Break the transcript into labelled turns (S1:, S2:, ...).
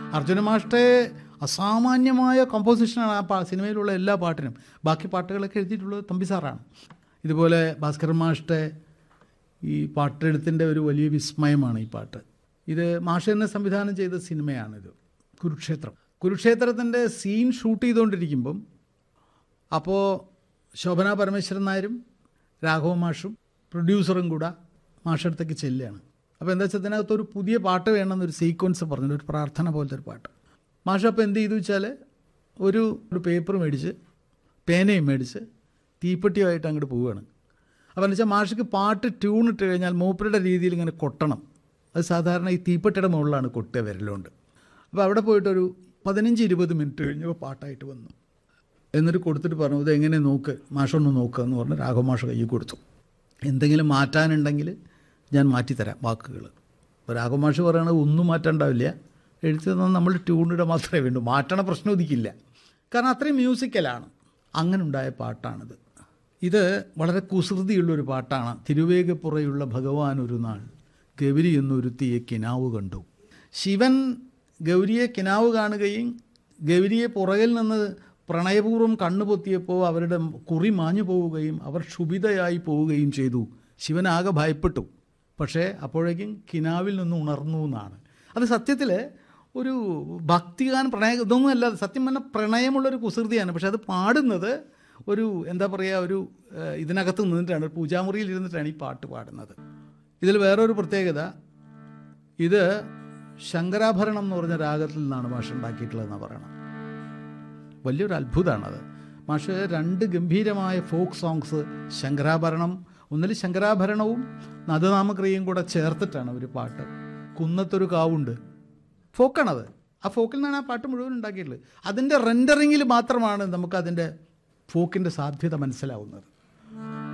S1: അർജുന മാഷ്ടേ അസാമാന്യമായ കമ്പോസിഷനാണ് ആ പാ സിനിമയിലുള്ള എല്ലാ പാട്ടിനും ബാക്കി പാട്ടുകളൊക്കെ എഴുതിയിട്ടുള്ളത് തമ്പി സാറാണ് ഇതുപോലെ ഭാസ്കരൻ മാഷ്ടേ ഈ പാട്ടെഴുത്തിൻ്റെ ഒരു വലിയ വിസ്മയമാണ് ഈ പാട്ട് ഇത് മാഷ എന്നെ സംവിധാനം ചെയ്ത സിനിമയാണിത് കുരുക്ഷേത്രം കുരുക്ഷേത്രത്തിൻ്റെ സീൻ ഷൂട്ട് ചെയ്തുകൊണ്ടിരിക്കുമ്പം അപ്പോൾ ശോഭന പരമേശ്വരൻ നായരും രാഘവ മാഷും പ്രൊഡ്യൂസറും കൂടെ മാഷടുത്തേക്ക് ചെല്ലുകയാണ് അപ്പോൾ എന്താ വെച്ചാൽ ഇതിനകത്ത് ഒരു പുതിയ പാട്ട് വേണമെന്നൊരു സീക്വൻസ് പറഞ്ഞു ഒരു പ്രാർത്ഥന പോലത്തെ ഒരു പാട്ട് മാഷ അപ്പോൾ എന്ത് ചെയ്തു വെച്ചാൽ ഒരു ഒരു പേപ്പർ മേടിച്ച് പേനയും മേടിച്ച് തീപ്പെട്ടിയുമായിട്ട് അങ്ങോട്ട് പോവുകയാണ് അപ്പോൾ എന്ന് വെച്ചാൽ മാഷക്ക് പാട്ട് ട്യൂൺ ഇട്ട് കഴിഞ്ഞാൽ മൂപ്പരുടെ രീതിയിൽ ഇങ്ങനെ കൊട്ടണം അത് സാധാരണ ഈ തീപ്പെട്ടിയുടെ മുകളിലാണ് കൊട്ടുക വിരലുകൊണ്ട് അപ്പോൾ അവിടെ പോയിട്ടൊരു പതിനഞ്ച് ഇരുപത് മിനിറ്റ് കഴിഞ്ഞപ്പോൾ പാട്ടായിട്ട് വന്നു എന്നിട്ട് കൊടുത്തിട്ട് പറഞ്ഞു ഇത് എങ്ങനെ നോക്ക് മാഷൊന്ന് നോക്കുക എന്ന് പറഞ്ഞ് രാഘവ മാഷ കയ്യിൽ കൊടുത്തു എന്തെങ്കിലും മാറ്റാനുണ്ടെങ്കിൽ ഞാൻ മാറ്റിത്തരാം വാക്കുകൾ അപ്പോൾ രാഘവ മാഷ് പറയണത് ഒന്നും മാറ്റാണ്ടാവില്ല എഴുതി തന്നാൽ നമ്മൾ ട്യൂണിടെ മാത്രമേ വേണ്ടൂ മാറ്റണ പ്രശ്നം ഉദിക്കില്ല കാരണം അത്രയും മ്യൂസിക്കലാണ് അങ്ങനെ ഉണ്ടായ പാട്ടാണിത് ഇത് വളരെ കുസൃതിയുള്ളൊരു പാട്ടാണ് തിരുവേഗപ്പുറയുള്ള ഭഗവാൻ ഒരു നാൾ ഗൗരി എന്നൊരുത്തിയെ കിനാവ് കണ്ടു ശിവൻ ഗൗരിയെ കിനാവ് കാണുകയും ഗൗരിയെ പുറകിൽ നിന്ന് പ്രണയപൂർവ്വം കണ്ണുപൊത്തിയപ്പോൾ അവരുടെ കുറി മാഞ്ഞു പോവുകയും അവർ ക്ഷുഭിതയായി പോവുകയും ചെയ്തു ശിവൻ ആകെ ഭയപ്പെട്ടു പക്ഷേ അപ്പോഴേക്കും കിനാവിൽ നിന്ന് ഉണർന്നു എന്നാണ് അത് സത്യത്തിൽ ഒരു ഭക്തിഗാൻ പ്രണയ ഇതൊന്നും അല്ല സത്യം പറഞ്ഞാൽ പ്രണയമുള്ളൊരു കുസൃതിയാണ് പക്ഷെ അത് പാടുന്നത് ഒരു എന്താ പറയുക ഒരു ഏഹ്, ഇതിനകത്ത് നിന്നിട്ടാണ് ഒരു പൂജാമുറിയിൽ ഇരുന്നിട്ടാണ് ഈ പാട്ട് പാടുന്നത് ഇതിൽ വേറൊരു പ്രത്യേകത ഇത് ശങ്കരാഭരണം എന്ന് പറഞ്ഞ രാഗത്തിൽ നിന്നാണ് മാഷ് ഉണ്ടാക്കിയിട്ടുള്ളതെന്നാണ് പറയണം വലിയൊരു അത്ഭുതമാണത് മാഷ് രണ്ട് ഗംഭീരമായ ഫോക്ക് സോങ്സ് ശങ്കരാഭരണം ഒന്നിൽ ശങ്കരാഭരണവും നദനാമക്രിയയും കൂടെ ചേർത്തിട്ടാണ് ഒരു പാട്ട് കുന്നത്തൊരു കാവുണ്ട് ഫോക്കാണത് ആ ഫോക്കിൽ നിന്നാണ് ആ പാട്ട് മുഴുവൻ ഉണ്ടാക്കിയിട്ടുള്ളത് അതിൻ്റെ റെൻഡറിങ്ങിൽ മാത്രമാണ് നമുക്ക് അതിൻ്റെ ഫോക്കിൻ്റെ സാധ്യത മനസ്സിലാവുന്നത്